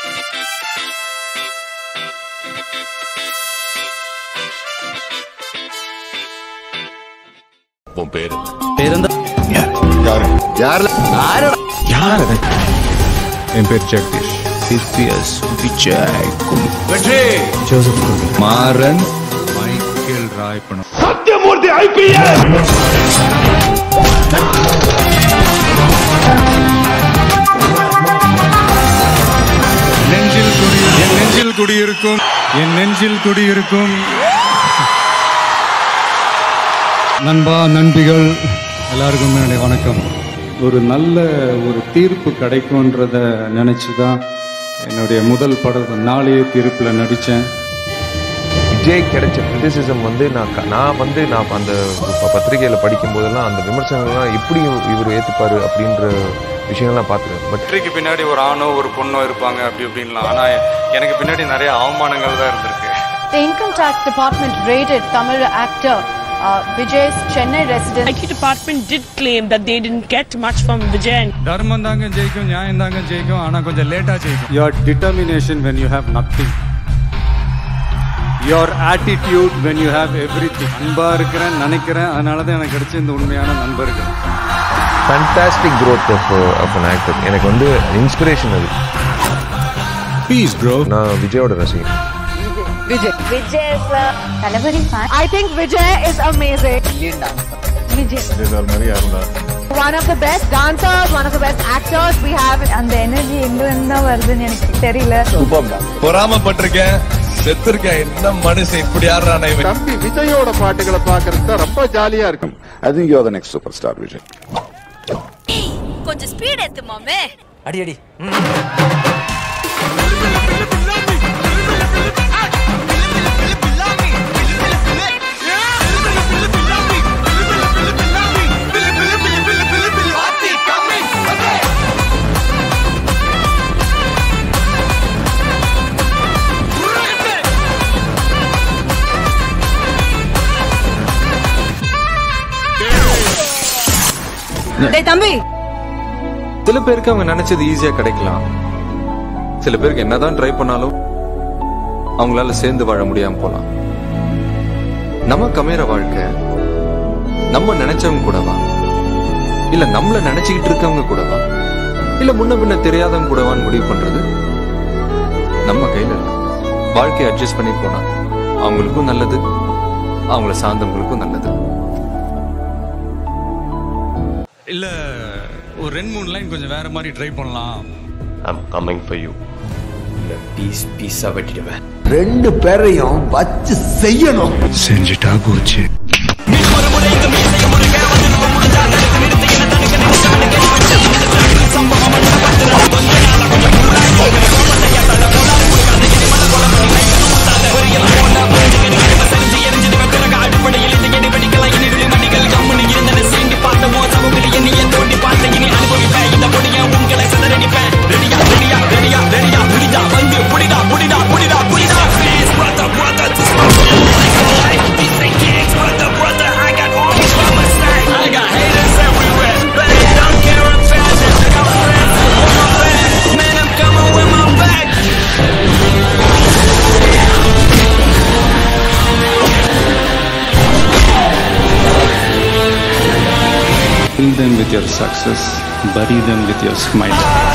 உன் பேரு என் பேர் ஜெகதீஷ் சிபிஎஸ் விஜய் வெற்றி ஜோசப் மாறன் மைக்கேல் ராய்பணம் நெஞ்சில் குடி என் நெஞ்சில் குடியிருக்கும் என் நெஞ்சில் குடியிருக்கும் நண்பா நண்பிகள் எல்லாருக்கும் என்னுடைய வணக்கம் ஒரு நல்ல ஒரு தீர்ப்பு கிடைக்கும்ன்றத நினச்சி தான் என்னுடைய முதல் படம் நாளைய தீர்ப்பில் நடித்தேன் விஜய் கிடைச்ச கிரிட்டிசிசம் வந்து நான் க- நான் வந்து நான் அந்த ப- பத்திரிகையில படிக்கும் போதெல்லாம் அந்த விமர்சனங்கள்லாம் எப்படி இவர் ஏத்துப்பாரு அப்படின்ற விஷயங்கள்லாம் பார்த்துருக்கேன் பட் வெற்றிக்கு பின்னாடி ஒரு ஆணோ ஒரு பொண்ணோ இருப்பாங்க அப்படி இப்படின்லாம் ஆனால் எனக்கு பின்னாடி நிறைய அவமானங்கள் தான் இருந்திருக்கு The income tax department raided Tamil actor uh, Vijay's Chennai residence. IT department did claim that they didn't get much from Vijay. தர்மம் தாங்க ஜெயிக்கும் நியாயம் தாங்க ஜெயிக்கும் ஆனால் கொஞ்சம் லேட்டாக ஜெயிக்கும் your determination when you have nothing your attitude when you have everything அன்பாக இருக்கிறேன் நினைக்கிறேன் அதனால தான் எனக்கு கிடைச்ச இந்த உண்மையான நண்பர்கள் fantastic growth of of an actor எனக்கு வந்து இன்ஸ்பிரேஷன் அது பீஸ் ப்ரோ நான் விஜயோட ரசிகன் Vijay. Vijay is a Talabari fan. I think Vijay is amazing. Vijay. One of the best dancers, one of the best actors we have. அந்த energy எங்க இருந்தா வருதுன்னு எனக்கு தெரியல பொறாமப்பட்டிருக்கேன் செத்துருக்கேன் என்ன மனுஷன் இப்படி ஆடுறானே இவன் தம்பி விஜயோட பாட்டுகளை பாக்குறது தான் ரொம்ப ஜாலியா இருக்கும் I think you are the next super star Vijay கொஞ்சம் ஸ்பீட் ஏத்து மாமே அடி அடி டேய் தம்பி சில பேருக்கு அவங்க நினைச்சது ஈஸியா கிடைக்கலாம் சில பேருக்கு என்னதான் ட்ரை பண்ணாலும் அவங்களால சேர்ந்து வாழ முடியாம போலாம் நமக்கு அமையற வாழ்க்கை நம்ம நினைச்சவங்க கூடவா இல்ல நம்மள நினைச்சுக்கிட்டு இருக்கவங்க கூடவா இல்ல முன்ன பின்ன தெரியாதவங்க கூடவான்னு முடிவு பண்றது நம்ம கையில இல்ல வாழ்க்கையை அட்ஜஸ்ட் பண்ணி போனா அவங்களுக்கும் நல்லது அவங்கள சார்ந்தவங்களுக்கும் நல்லது இல்ல ஒரு ரெண்டு மூணு லைன் கொஞ்சம் வேற மாதிரி ட்ரை பண்ணலாம் I'm coming for you piece பீஸா வெட்டிடுவேன் ரெண்டு பேரையும் வச்சு செய்யணும் செஞ்சுட்டா போச்சு Kill them with your success, bury them with your smile.